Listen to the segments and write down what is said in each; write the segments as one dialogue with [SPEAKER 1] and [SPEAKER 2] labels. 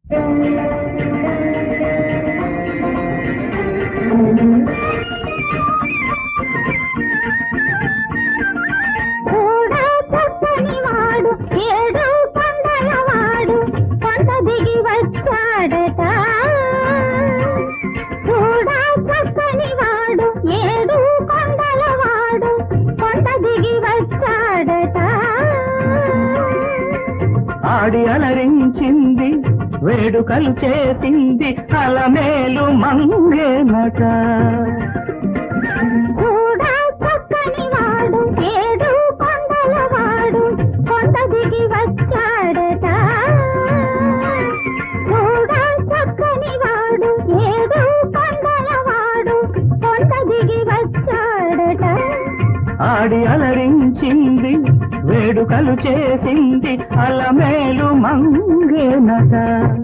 [SPEAKER 1] కూడా చక్కని వాడు ఏడు కొండల వాడు కొండ దిగి వచ్చాడట కూడా చక్కని వాడు ఏడు కొండల వాడు కొండ దిగి వచ్చాడట
[SPEAKER 2] ఆడి అలరించింది వేడుకలు చేసింది అలమేలు మంగేనట
[SPEAKER 1] కూడా చక్కని వాడు ఏడు కొండల వాడు కొండ దిగి వచ్చాడట కూడా చక్కని వాడు ఏడు కొండల వాడు కొండ దిగి వచ్చాడట
[SPEAKER 2] ఆడి అలరించింది వేడుకలు చేసింది అలమేలు మంగేనట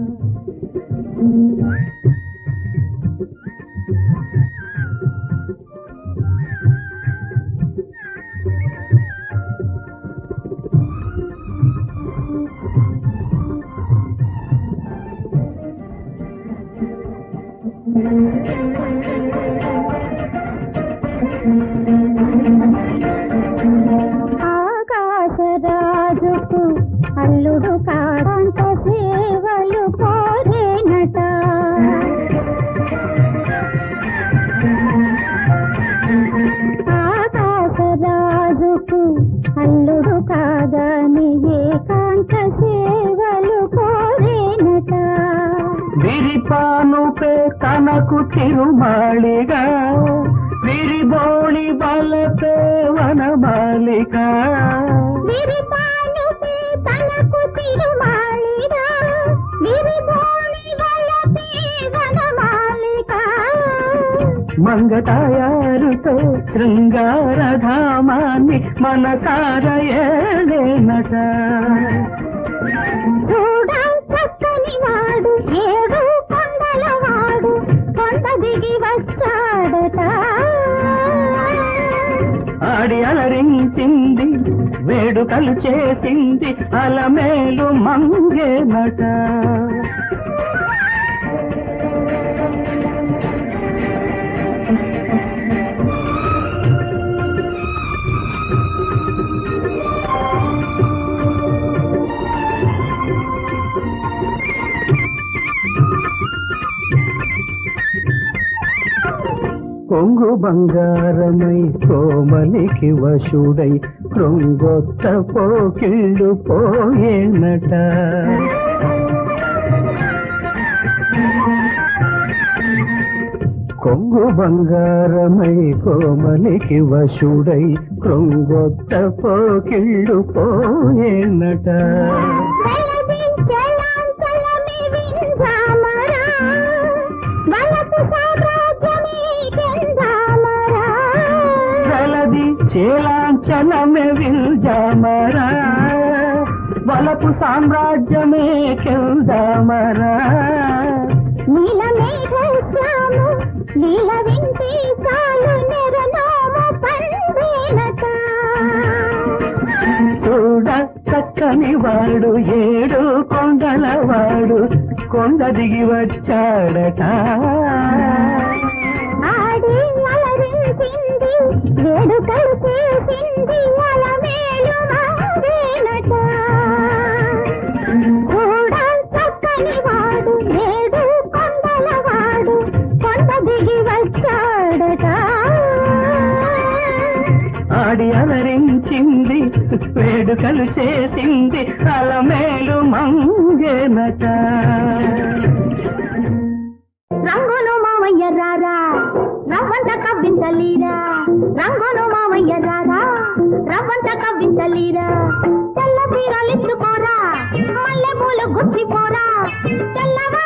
[SPEAKER 1] ఆకాశరాజుకు అల్లుడు కాడంత సేవలు కోరేనట ఆకాశరాజుకు అల్లుడు కాగానే ఏకాంత సేవలు కోరేనట
[SPEAKER 2] విరిపానుపే తనకు తిరుమాళిగా విరిబోళి బలపే వనమాలిక
[SPEAKER 1] విరిపానుపే తనకు తిరుమాళిగా విరిబోళి వలపే వనమాలిక
[SPEAKER 2] మంగతాయారుతో శృంగారధామాన్ని మనసార ఏలేనట
[SPEAKER 1] కూడా చక్కని వాడు ఏడు కొండల వాడు కొండ దిగి వచ్చాడట
[SPEAKER 2] ఆడి అలరించింది వేడుకలు చేసింది అలమేలు మంగేనట కొంగు బంగారమై కోమలికి వశుడై కృంగొత్త పోకిళ్ళు పోయేనట కొంగు బంగారమై కోమలికి వశుడై కృంగొత్త పోకిళ్ళు పోయేనట
[SPEAKER 1] వెలది చలాంచలమి వింజామరా వలపు సామ్రాజ్యమే కెందామరా
[SPEAKER 2] గలది చేలాంచలమే విల్జామరా వలపు సామ్రాజ్యమే కెల్దామరా
[SPEAKER 1] నీల మేఘశ్యాము లీల వింటి సాలు నెరనోము పండేనట
[SPEAKER 2] చూడ చక్కని వాడు ఏడు కొండల వాడు కొండ దిగి వచ్చాడట
[SPEAKER 1] ఆడి అలరించింది వేడుకలు చేసింది అలమేలు మాదేనట కూడా చక్కని వాడు ఏడు కొండల వాడు కొండ దిగి వచ్చాడట
[SPEAKER 2] ఆడి అలరించింది వేడుకలు చేసింది అలమేలు మంగేనట
[SPEAKER 1] రంగును మామయ్య రారా రవ్వంత కవ్వించలీరా రంగును మామయ్య రారా రవ్వంత కవ్వించలీరా తెల్ల చీరలిచ్చుకోరా మల్లె పూలు గుచ్చిపోరా తెల్లవ